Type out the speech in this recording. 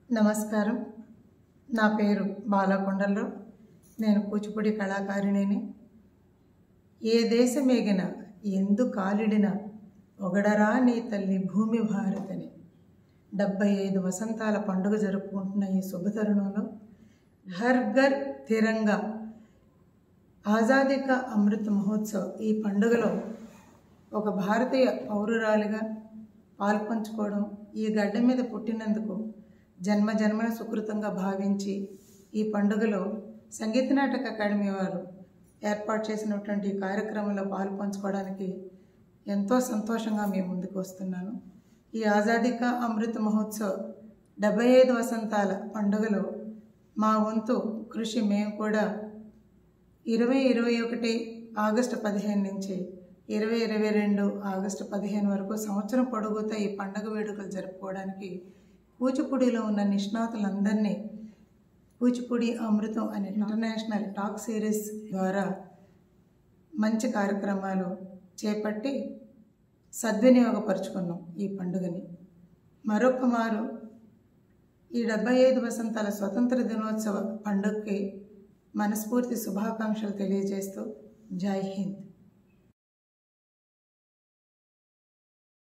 నమస్కారం నా పేరు బాలకొండలరావు నేను కూచిపూడి కళాకారిణిని ఏ దేశమేగిన ఎందు కాలిడిన ఒగడరా నీ తల్లి భూమి భారతని డెబ్బై ఐదు వసంతాల పండుగ జరుపుకుంటున్న ఈ శుభతరుణంలో హర్ ఘర్ తిరంగా ఆజాదీ కా అమృత్ మహోత్సవ్ ఈ పండుగలో ఒక భారతీయ పౌరురాలిగా పాల్పంచుకోవడం ఈ గడ్డ మీద పుట్టినందుకు జన్మ జన్మల సుకృతంగా భావించి ఈ పండుగలో సంగీత నాటక అకాడమీ వారు ఏర్పాటు చేసినటువంటి ఈ కార్యక్రమంలో పాల్పంచుకోవడానికి ఎంతో సంతోషంగా మేము ముందుకు వస్తున్నాను ఈ ఆజాదీ కా అమృత్ మహోత్సవ్ డెబ్బై ఐదు వసంతాల పండుగలో మా వంతు కృషి మేము కూడా ఇరవై ఇరవై ఒకటి ఆగస్టు పదిహేను నుంచి ఇరవై ఇరవై రెండు ఆగస్టు పదిహేను వరకు సంవత్సరం పొడుగుతా ఈ పండగ వేడుకలు జరుపుకోవడానికి కూచిపూడిలో ఉన్న నిష్ణాతులందరినీ కూచిపూడి అమృతం అనే ఇంటర్నేషనల్ టాక్ సిరీస్ ద్వారా మంచి కార్యక్రమాలు చేపట్టి సద్వినియోగపరుచుకున్నాం ఈ పండుగని మరొక మారు ఈ డెబ్బై ఐదు వసంతాల స్వతంత్ర దినోత్సవ పండుగకి మనస్ఫూర్తి శుభాకాంక్షలు తెలియజేస్తూ జై హింద్